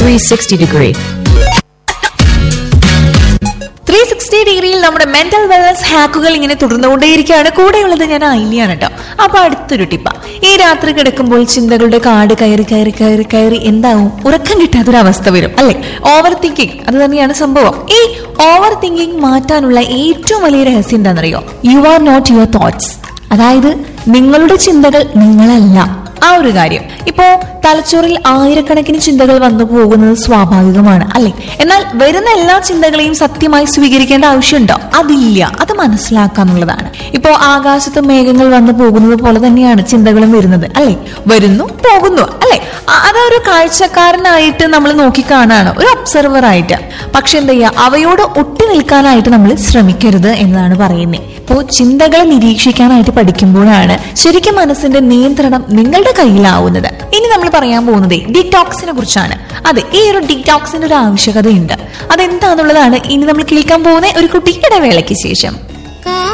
360 degree. Three sixty ഡിഗ്രിയിൽ നമ്മുടെ mental wellness ഹാക്കുകൾ ഇങ്ങനെ തുടർന്നുകൊണ്ടേയിരിക്കുകയാണ് കൂടെയുള്ളത് ഞാൻ ഐലിയാണ് കേട്ടോ അപ്പൊ അടുത്തൊരു ടിപ്പ ഈ രാത്രി കിടക്കുമ്പോൾ ചിന്തകളുടെ കാട് കയറി കയറി കയറി കയറി എന്താവും ഉറക്കം കിട്ടാത്തൊരവസ്ഥ വരും അല്ലെ ഓവർ തിങ്കിങ് അത് തന്നെയാണ് സംഭവം ഈ ഓവർ തിങ്കിങ് മാറ്റാനുള്ള ഏറ്റവും വലിയ രഹസ്യം എന്താണെന്നറിയോ you are not your thoughts അതായത് നിങ്ങളുടെ ചിന്തകൾ നിങ്ങളല്ല ആ ഒരു കാര്യം ഇപ്പോ തലച്ചോറിൽ ആയിരക്കണക്കിന് ചിന്തകൾ വന്നു പോകുന്നത് സ്വാഭാവികമാണ് അല്ലെ എന്നാൽ വരുന്ന എല്ലാ ചിന്തകളെയും സത്യമായി സ്വീകരിക്കേണ്ട ആവശ്യമുണ്ടോ അതില്ല അത് മനസ്സിലാക്കാന്നുള്ളതാണ് ഇപ്പോ ആകാശത്ത് മേഘങ്ങൾ വന്നു പോകുന്നത് പോലെ തന്നെയാണ് ചിന്തകളും വരുന്നത് അല്ലെ വരുന്നു പോകുന്നു അല്ലെ അ- അതൊരു കാഴ്ചക്കാരനായിട്ട് നമ്മൾ നോക്കിക്കാണാണ് ഒരു ഒബ്സർവർ ആയിട്ട് പക്ഷെ എന്താ ചെയ്യുക അവയോട് ഒട്ടി നിൽക്കാനായിട്ട് നമ്മൾ ശ്രമിക്കരുത് എന്നതാണ് പറയുന്നത് അപ്പോൾ ചിന്തകളെ നിരീക്ഷിക്കാനായിട്ട് പഠിക്കുമ്പോഴാണ് ശരിക്കും മനസ്സിന്റെ നിയന്ത്രണം നിങ്ങളുടെ കയ്യിലാവുന്നത് ഇനി നമ്മൾ പറയാൻ പോകുന്നത് ഡിറ്റോക്സിനെ കുറിച്ചാണ് അതെ ഈ ഒരു ഡിറ്റോക്സിന്റെ ഒരു ആവശ്യകതയുണ്ട് അതെന്താന്നുള്ളതാണ് ഇനി നമ്മൾ കേൾക്കാൻ പോകുന്ന ഒരു കുട്ടി ഇടവേളയ്ക്ക് ശേഷം